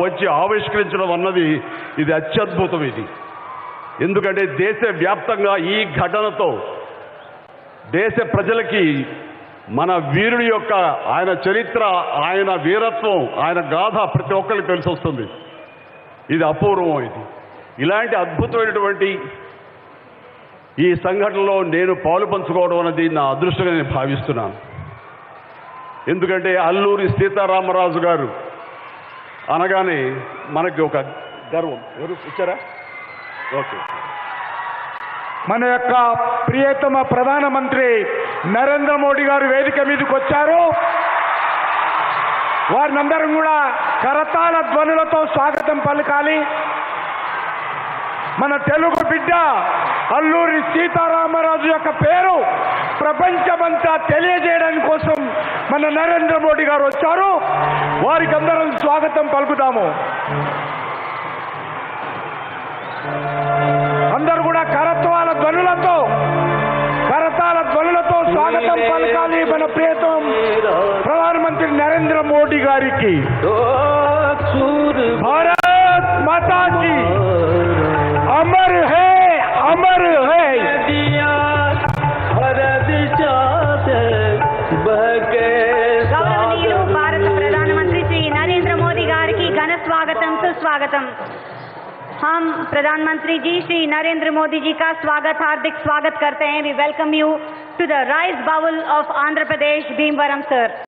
వచ్చి ఆవిష్కరించడం అన్నది ఇది అత్యద్భుతం ఇది ఎందుకంటే దేశ వ్యాప్తంగా ఈ ఘటనతో దేశ ప్రజలకి మన వీరుడి యొక్క ఆయన చరిత్ర ఆయన వీరత్వం ఆయన గాథ ప్రతి ఒక్కరికి తెలిసి వస్తుంది ఇది అపూర్వం ఇది ఇలాంటి అద్భుతమైనటువంటి ఈ సంఘటనలో నేను పాలు పంచుకోవడం అనేది నా అదృష్టంగా నేను భావిస్తున్నాను ఎందుకంటే అల్లూరి సీతారామరాజు గారు అనగానే మనకి ఒక గర్వం ఎవరు ఇచ్చారా ఓకే మన యొక్క ప్రియతమ ప్రధానమంత్రి నరేంద్ర మోడీ గారు వేదిక మీదకి వచ్చారు వారినందరం కూడా కరతాళ ధ్వనులతో స్వాగతం పలకాలి మన తెలుగు బిడ్డ అల్లూరి సీతారామరాజు యొక్క పేరు ప్రపంచమంతా తెలియజేయడానికి కోసం మన నరేంద్ర మోడీ గారు వచ్చారు వారికి అందరం స్వాగతం పలుకుతాము అందరూ కూడా కరత్వాల ధ్వనులతో కరతాల ధ్వనులతో స్వాగతం పలకాలి మన ప్రియతం ప్రధానమంత్రి నరేంద్ర మోడీ గారికి భారత్ మాతాకి అమర్ హే అమర్ హే గౌరవనీయులు భారత ప్రధానమంత్రి శ్రీ नरेंद्र मोदी గారికి ఘన స్వాగతం సుస్వాగతం हम प्रधानमंत्री जी श्री नरेंद्र मोदी जी का स्वागत हार्दिक स्वागत करते हैं we welcome you to the rice bowl of Andhra Pradesh Bhimavaram sir